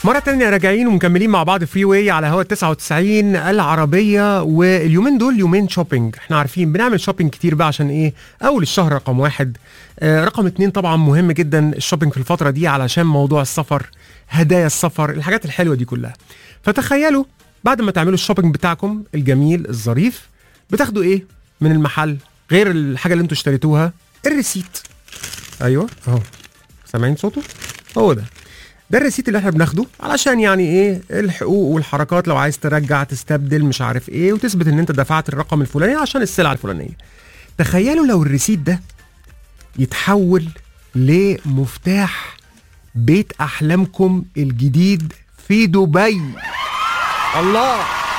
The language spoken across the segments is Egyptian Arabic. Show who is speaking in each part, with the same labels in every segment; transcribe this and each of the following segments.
Speaker 1: مرة تانية راجعين ومكملين مع بعض فري واي على هوا 99 العربية واليومين دول يومين شوبينج احنا عارفين بنعمل شوبينج كتير بقى عشان ايه اول الشهر رقم واحد آه رقم اتنين طبعا مهم جدا الشوبينج في الفترة دي علشان موضوع السفر هدايا السفر الحاجات الحلوة دي كلها فتخيلوا بعد ما تعملوا الشوبينج بتاعكم الجميل الظريف بتاخدوا ايه من المحل غير الحاجة اللي انتوا اشتريتوها الريسيت ايوه اهو سامعين صوته هو ده ده الريسيت اللي احنا بناخده علشان يعني ايه الحقوق والحركات لو عايز ترجع تستبدل مش عارف ايه وتثبت ان انت دفعت الرقم الفلاني عشان السلعه الفلانيه تخيلوا لو الريسيت ده يتحول لمفتاح بيت احلامكم الجديد في دبي الله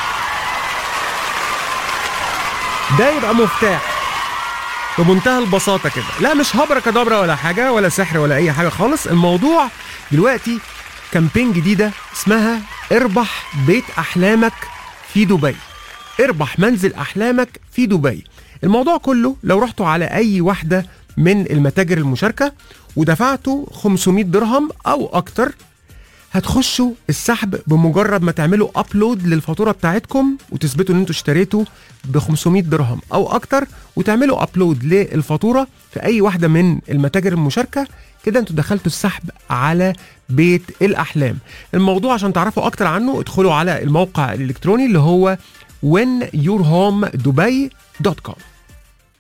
Speaker 1: ده يبقى مفتاح بمنتهى البساطه كده لا مش هبره كدبره ولا حاجه ولا سحر ولا اي حاجه خالص الموضوع دلوقتي كامبين جديده اسمها اربح بيت احلامك في دبي اربح منزل احلامك في دبي الموضوع كله لو رحتوا على اي واحده من المتاجر المشاركه ودفعتوا 500 درهم او اكتر هتخشوا السحب بمجرد ما تعملوا ابلود للفاتوره بتاعتكم وتثبتوا ان انتوا اشتريتوا ب 500 درهم او اكتر وتعملوا ابلود للفاتوره في اي واحده من المتاجر المشاركه كده انتوا دخلتوا السحب على بيت الاحلام الموضوع عشان تعرفوا اكتر عنه ادخلوا على الموقع الالكتروني اللي هو whenyourhomedubai.com